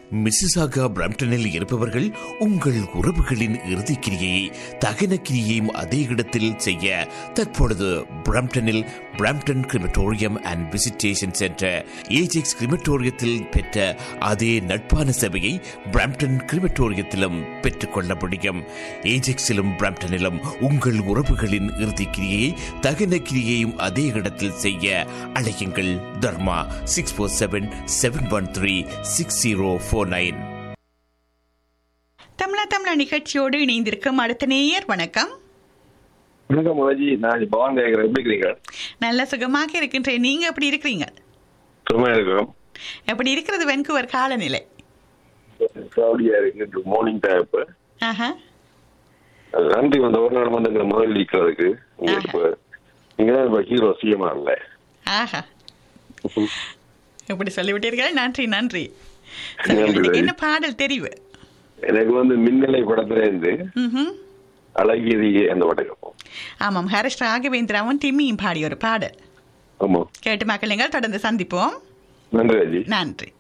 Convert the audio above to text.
Mississauga பிரம்டனில் இருப்பவர்கள் உங்கள் உறவுகளின் இறுதிக்கிரியை தகன கிரியையும் அதே இடத்தில் செய்ய தற்பொழுது பிரம்டனில் Brampton crematorium and visitation centre Ajax கிரிமட்டோரியத்தில் பெற்ற அதே நட்பான சேவையை பிரம்டன் கிரிமட்டோரியத்திலும் பெற்றுக்கொள்ள முடியும் ஏஜெக்ஸிலும் பிரம்டனிலும் உங்கள் உறவுகளின் இறுதிக்கிரியை தகன கிரியையும் அதே இடத்தில் செய்ய அழையுங்கள் Dharma six four seven seven one three six zero four nine தமிழா தமிழா நிகழ்ச்சியோடு இணைந்திருக்கும் அடுத்த நேயர் வணக்கம் வணக்கம் மகாஜி நான் பவான் கேட்கிறேன் எப்படி இருக்கிறீங்க நல்ல சுகமாக இருக்கின்றேன் நீங்க எப்படி இருக்கிறீங்க சும்மா இருக்கிறோம் எப்படி இருக்கிறது வென்குவர் காலநிலை கிளவுடியா இருக்கு மார்னிங் டைம் இப்ப ஆஹா அது நன்றி வந்த ஒரு நாள் வந்து எங்க முதல் இருக்கிறதுக்கு உங்களுக்கு இப்ப நீங்க தான் இப்ப ஹீரோ சிஎம்ஆ இல்ல ஆஹா எப்படி சொல்லிவிட்டீர்கள் நன்றி நன்றி நன்றி, நன்றி. என்ன பாடல் தெரிவு எனக்கு வந்து மின்னலை படத்துல இருந்து ம்ஹும். அழகியதியே அந்த படம் ஆமாம் ஹரிஷ் ராகவேந்திராவும் டிம்மியும் பாடிய ஒரு பாடல் ஆமா கேட்டு மக்களுங்கள் தொடர்ந்து சந்திப்போம் நன்றி ராஜி நன்றி